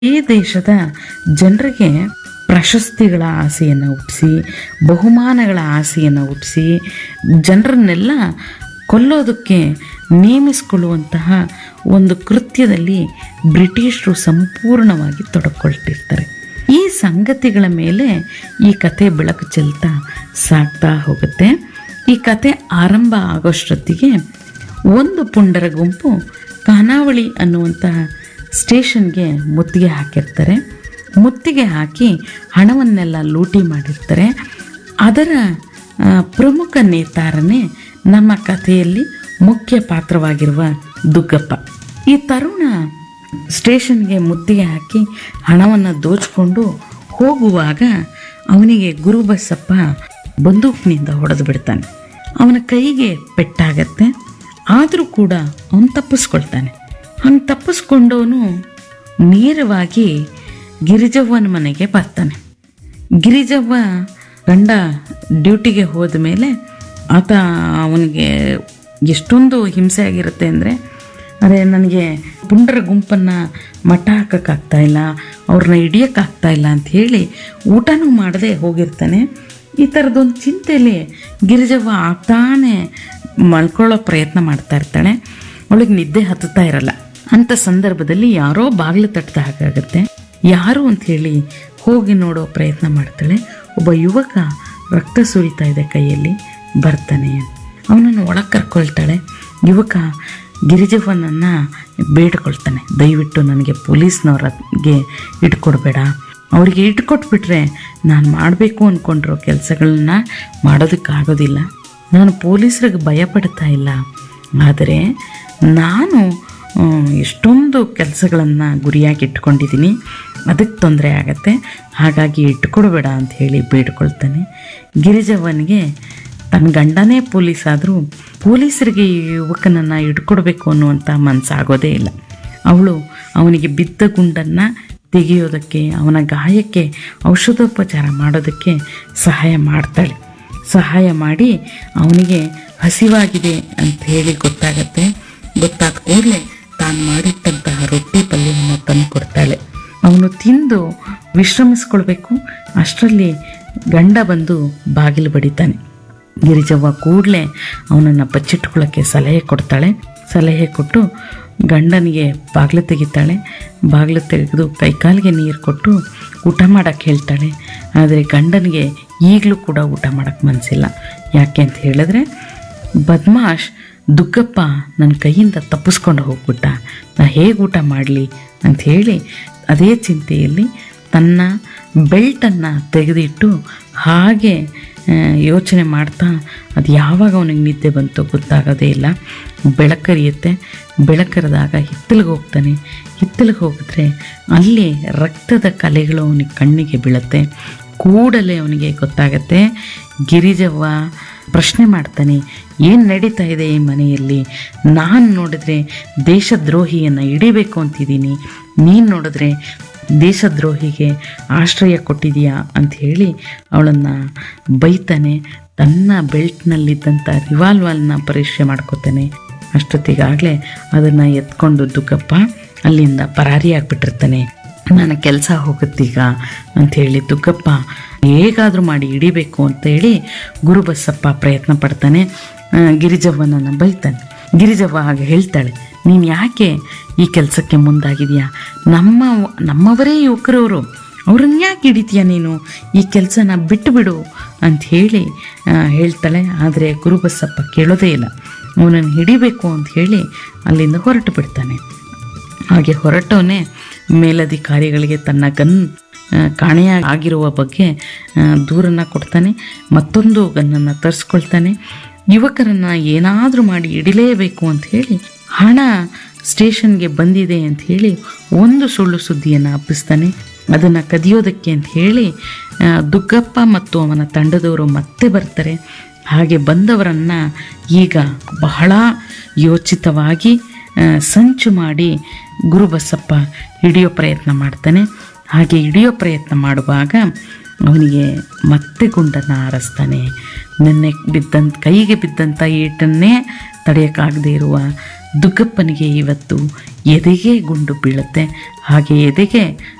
ಈ ದೇಶದ ಜನರಿಗೆ ಪ್ರಶಸ್ತಿಗಳ ಆಸೆಯನ್ನು ಹುಟ್ಟಿಸಿ ಬಹುಮಾನಗಳ ಆಸೆಯನ್ನು ಹುಟ್ಟಿಸಿ ಜನರನ್ನೆಲ್ಲ ಕೊಲ್ಲೋದಕ್ಕೆ ನೇಮಿಸಿಕೊಳ್ಳುವಂತಹ ಒಂದು ಕೃತ್ಯದಲ್ಲಿ ಬ್ರಿಟಿಷರು ಸಂಪೂರ್ಣವಾಗಿ ತೊಡಕೊಳ್ತಿರ್ತಾರೆ ಈ ಸಂಗತಿಗಳ ಮೇಲೆ ಈ ಕತೆ ಬೆಳಕು ಚೆಲ್ತಾ ಸಾಗ್ತಾ ಹೋಗುತ್ತೆ ಈ ಕತೆ ಆರಂಭ ಆಗೋಷ್ಟೊತ್ತಿಗೆ ಒಂದು ಪುಂಡರ ಗುಂಪು ಖಾನಾವಳಿ ಅನ್ನುವಂತಹ ಸ್ಟೇಷನ್ಗೆ ಮುತ್ತಿಗೆ ಹಾಕಿರ್ತಾರೆ ಮುತ್ತಿಗೆ ಹಾಕಿ ಹಣವನ್ನೆಲ್ಲ ಲೂಟಿ ಮಾಡಿರ್ತಾರೆ ಅದರ ಆ, ಪ್ರಮುಖ ನೇತಾರನೇ ನಮ್ಮ ಕಥೆಯಲ್ಲಿ ಮುಖ್ಯ ಪಾತ್ರವಾಗಿರುವ ದುಗ್ಗಪ್ಪ ಈ ತರುಣ ಸ್ಟೇಷನ್ಗೆ ಮುತ್ತಿಗೆ ಹಾಕಿ ಹಣವನ್ನು ದೋಚಿಕೊಂಡು ಹೋಗುವಾಗ ಅವನಿಗೆ ಗುರುಬಸಪ್ಪ ಬಂದೂಕಿನಿಂದ ಹೊಡೆದು ಬಿಡ್ತಾನೆ ಅವನ ಕೈಗೆ ಪೆಟ್ಟಾಗತ್ತೆ ಆದರೂ ಕೂಡ ಅವನು ತಪ್ಪಿಸ್ಕೊಳ್ತಾನೆ ಹಂಗೆ ತಪ್ಪಿಸ್ಕೊಂಡವನು ನೇರವಾಗಿ ಗಿರಿಜವ್ವನ ಮನೆಗೆ ಬರ್ತಾನೆ ಗಿರಿಜವ್ವ ಗಂಡ ಡ್ಯೂಟಿಗೆ ಹೋದ ಮೇಲೆ ಆತ ಅವನಿಗೆ ಎಷ್ಟೊಂದು ಹಿಂಸೆ ಆಗಿರುತ್ತೆ ಅಂದರೆ ಅರೆ ನನಗೆ ಪುಂಡರ ಗುಂಪನ್ನು ಮಟ್ಟ ಹಾಕೋಕ್ಕಾಗ್ತಾ ಇಲ್ಲ ಅವ್ರನ್ನ ಹಿಡಿಯೋಕ್ಕಾಗ್ತಾ ಇಲ್ಲ ಅಂತ ಹೇಳಿ ಊಟನೂ ಮಾಡದೆ ಹೋಗಿರ್ತಾನೆ ಈ ಥರದೊಂದು ಚಿಂತೆಯಲ್ಲಿ ಗಿರಿಜವ್ವ ಆಗ್ತಾನೆ ಮಲ್ಕೊಳ್ಳೋ ಪ್ರಯತ್ನ ಮಾಡ್ತಾ ಇರ್ತಾಳೆ ಅವಳಿಗೆ ನಿದ್ದೆ ಹತ್ತುತ್ತಾ ಇರಲ್ಲ ಅಂಥ ಸಂದರ್ಭದಲ್ಲಿ ಯಾರೋ ಬಾಗಿಲು ತಟ್ಟದ ಹಾಗಾಗತ್ತೆ ಯಾರು ಅಂತ ಹೇಳಿ ಹೋಗಿ ನೋಡೋ ಪ್ರಯತ್ನ ಮಾಡ್ತಾಳೆ ಒಬ್ಬ ಯುವಕ ರಕ್ತ ಸುರಿತಾ ಇದೆ ಕೈಯಲ್ಲಿ ಬರ್ತಾನೆ ಅವನನ್ನು ಒಳಗೆ ಕರ್ಕೊಳ್ತಾಳೆ ಯುವಕ ಗಿರಿಜವ್ವನನ್ನು ಬೇಡ್ಕೊಳ್ತಾನೆ ದಯವಿಟ್ಟು ನನಗೆ ಪೊಲೀಸ್ನವ್ರಿಗೆ ಇಟ್ಕೊಡ್ಬೇಡ ಅವರಿಗೆ ಇಟ್ಕೊಟ್ಬಿಟ್ರೆ ನಾನು ಮಾಡಬೇಕು ಅಂದ್ಕೊಂಡಿರೋ ಕೆಲಸಗಳನ್ನ ಮಾಡೋದಕ್ಕಾಗೋದಿಲ್ಲ ನಾನು ಪೊಲೀಸರಿಗೆ ಭಯ ಪಡ್ತಾ ಇಲ್ಲ ಆದರೆ ನಾನು ಆ, ಎಷ್ಟೊಂದು ಕೆಲಸಗಳನ್ನು ಗುರಿಯಾಗಿ ಇಟ್ಕೊಂಡಿದ್ದೀನಿ ಅದಕ್ಕೆ ತೊಂದರೆ ಆಗತ್ತೆ ಹಾಗಾಗಿ ಇಟ್ಕೊಡ್ಬೇಡ ಅಂತ ಹೇಳಿ ಬೇಡ್ಕೊಳ್ತಾನೆ ಗಿರಿಜವ್ವನಿಗೆ ತನ್ನ ಗಂಡನೇ ಪೊಲೀಸ್ ಆದರೂ ಪೊಲೀಸರಿಗೆ ಈ ಯುವಕನನ್ನು ಇಟ್ಕೊಡ್ಬೇಕು ಅನ್ನುವಂಥ ಮನಸ್ಸಾಗೋದೇ ಇಲ್ಲ ಅವಳು ಅವನಿಗೆ ಬಿದ್ದ ಗುಂಡನ್ನು ತೆಗೆಯೋದಕ್ಕೆ ಅವನ ಗಾಯಕ್ಕೆ ಔಷಧೋಪಚಾರ ಮಾಡೋದಕ್ಕೆ ಸಹಾಯ ಮಾಡ್ತಾಳೆ ಸಹಾಯ ಮಾಡಿ ಅವನಿಗೆ ಹಸಿವಾಗಿದೆ ಅಂತ ಹೇಳಿ ಗೊತ್ತಾಗತ್ತೆ ಗೊತ್ತಾದ ಕೂಡಲೇ ತಾನು ಮಾಡಿಟ್ಟಂತಹ ರೊಟ್ಟಿ ಪಲ್ಯವನ್ನು ತಂದು ಕೊಡ್ತಾಳೆ ಅವನು ತಿಂದು ವಿಶ್ರಮಿಸ್ಕೊಳ್ಬೇಕು ಅಷ್ಟರಲ್ಲಿ ಗಂಡ ಬಂದು ಬಾಗಿಲು ಬಡಿತಾನೆ ಗಿರಿಜವ್ವ ಕೂಡಲೇ ಅವನನ್ನು ಬಚ್ಚಿಟ್ಕೊಳ್ಳೋಕ್ಕೆ ಸಲಹೆ ಕೊಡ್ತಾಳೆ ಸಲಹೆ ಕೊಟ್ಟು ಗಂಡನಿಗೆ ಬಾಗಿಲು ತೆಗಿತಾಳೆ ಬಾಗಿಲು ತೆಗೆದು ಕೈಕಾಲಿಗೆ ನೀರು ಕೊಟ್ಟು ಊಟ ಮಾಡೋಕ್ಕೆ ಹೇಳ್ತಾಳೆ ಆದರೆ ಗಂಡನಿಗೆ ಈಗಲೂ ಕೂಡ ಊಟ ಮಾಡೋಕ್ಕೆ ಮನಸ್ಸಿಲ್ಲ ಯಾಕೆ ಅಂತ ಹೇಳಿದ್ರೆ ಬದ್ಮಾಶ್ ದುಗ್ಗಪ್ಪ ನನ್ನ ಕೈಯಿಂದ ತಪ್ಪಿಸ್ಕೊಂಡು ಹೋಗ್ಬಿಟ್ಟ ನಾ ಹೇಗೆ ಊಟ ಮಾಡಲಿ ಅಂತ ಹೇಳಿ ಅದೇ ಚಿಂತೆಯಲ್ಲಿ ತನ್ನ ಬೆಲ್ಟನ್ನು ತೆಗೆದಿಟ್ಟು ಹಾಗೆ ಆ, ಯೋಚನೆ ಮಾಡ್ತಾ ಅದು ಯಾವಾಗ ಅವನಿಗೆ ನಿದ್ದೆ ಬಂತು ಗೊತ್ತಾಗೋದೇ ಇಲ್ಲ ಬೆಳಕರಿಯುತ್ತೆ ಬೆಳಕರಿದಾಗ ಹಿತ್ತಲಿಗೆ ಹೋಗ್ತಾನೆ ಹಿತ್ತಲಿಗೆ ಹೋಗಿದ್ರೆ ಅಲ್ಲಿ ರಕ್ತದ ಕಲೆಗಳು ಅವನಿಗೆ ಕಣ್ಣಿಗೆ ಬೀಳುತ್ತೆ ಕೂಡಲೇ ಅವನಿಗೆ ಗೊತ್ತಾಗತ್ತೆ ಗಿರಿಜವ್ವ ಪ್ರಶ್ನೆ ಮಾಡ್ತಾನೆ ಏನು ನಡೀತಾ ಇದೆ ಈ ಮನೆಯಲ್ಲಿ ನಾನು ನೋಡಿದ್ರೆ ದೇಶದ್ರೋಹಿಯನ್ನು ಹಿಡಿಬೇಕು ಅಂತಿದ್ದೀನಿ ನೀನು ನೋಡಿದ್ರೆ ದೇಶದ್ರೋಹಿಗೆ ಆಶ್ರಯ ಕೊಟ್ಟಿದೀಯಾ ಅಂತ ಹೇಳಿ ಅವಳನ್ನು ಬೈತಾನೆ ತನ್ನ ಬೆಲ್ಟ್ನಲ್ಲಿದ್ದಂಥ ರಿವಾಲ್ವಲ್ನ ಪರೀಕ್ಷೆ ಮಾಡ್ಕೋತಾನೆ ಅಷ್ಟೊತ್ತಿಗಾಗಲೇ ಅದನ್ನು ಎತ್ಕೊಂಡು ದುಗ್ಗಪ್ಪ ಅಲ್ಲಿಂದ ಪರಾರಿಯಾಗ್ಬಿಟ್ಟಿರ್ತಾನೆ ನನ್ನ ಕೆಲಸ ಹೋಗುತ್ತೀಗ ಅಂಥೇಳಿ ದುಗ್ಗಪ್ಪ ಹೇಗಾದರೂ ಮಾಡಿ ಹಿಡಿಬೇಕು ಅಂತೇಳಿ ಗುರುಬಸಪ್ಪ ಪ್ರಯತ್ನ ಪಡ್ತಾನೆ ಆ, ಗಿರಿಜವ್ವನನ್ನು ಬೈತಾನೆ ಗಿರಿಜವ್ವ ಹಾಗೆ ಹೇಳ್ತಾಳೆ ನೀನು ಯಾಕೆ ಈ ಕೆಲಸಕ್ಕೆ ಮುಂದಾಗಿದೆಯಾ ನಮ್ಮ ನಮ್ಮವರೇ ಯುವಕರವರು ಅವ್ರನ್ನ ಯಾಕೆ ಹಿಡಿತೀಯ ನೀನು ಈ ಕೆಲಸನ ಬಿಟ್ಟು ಬಿಡು ಅಂತ ಹೇಳಿ ಆ, ಹೇಳ್ತಾಳೆ ಆದರೆ ಗುರುಬಸಪ್ಪ ಕೇಳೋದೇ ಇಲ್ಲ ಅವನನ್ನು ಹಿಡಿಬೇಕು ಅಂತ ಹೇಳಿ ಅಲ್ಲಿಂದ ಹೊರಟು ಬಿಡ್ತಾನೆ ಹಾಗೆ ಹೊರಟವನೇ ಮೇಲಧಿಕಾರಿಗಳಿಗೆ ತನ್ನ ಗನ್ ಆ, ಕಾಣೆಯ ಆಗಿರುವ ಬಗ್ಗೆ ಆ, ದೂರನ್ನು ಕೊಡ್ತಾನೆ ಮತ್ತೊಂದು ಗನ್ನನ್ನು ತರಿಸ್ಕೊಳ್ತಾನೆ ಯುವಕರನ್ನು ಏನಾದರೂ ಮಾಡಿ ಹಿಡಿಲೇಬೇಕು ಅಂತ ಹೇಳಿ ಹಣ ಸ್ಟೇಷನ್ಗೆ ಬಂದಿದೆ ಅಂತ ಹೇಳಿ ಒಂದು ಸುಳ್ಳು ಸುದ್ದಿಯನ್ನು ಹಬ್ಬಿಸ್ತಾನೆ ಅದನ್ನು ಕದಿಯೋದಕ್ಕೆ ಅಂತ ಹೇಳಿ ಆ, ದುಗ್ಗಪ್ಪ ಮತ್ತು ಅವನ ತಂಡದವರು ಮತ್ತೆ ಬರ್ತಾರೆ ಹಾಗೆ ಬಂದವರನ್ನು ಈಗ ಬಹಳ ಯೋಚಿತವಾಗಿ ಆ, ಸಂಚು ಮಾಡಿ ಗುರುಬಸಪ್ಪ ಹಿಡಿಯೋ ಪ್ರಯತ್ನ ಮಾಡ್ತಾನೆ ಹಾಗೆ ಹಿಡಿಯೋ ಪ್ರಯತ್ನ ಮಾಡುವಾಗ ಅವನಿಗೆ ಮತ್ತೆ ಗುಂಡನ್ನು ಹಾರಿಸ್ತಾನೆ ನಿನ್ನೆ ಬಿದ್ದಂಥ ಕೈಗೆ ಬಿದ್ದಂಥ ಏಟನ್ನೇ ತಡೆಯೋಕ್ಕಾಗದೇ ಇರುವ ದುಗ್ಗಪ್ಪನಿಗೆ ಇವತ್ತು ಎದೆಗೆ ಗುಂಡು ಬೀಳುತ್ತೆ ಹಾಗೆ ಎದೆಗೆ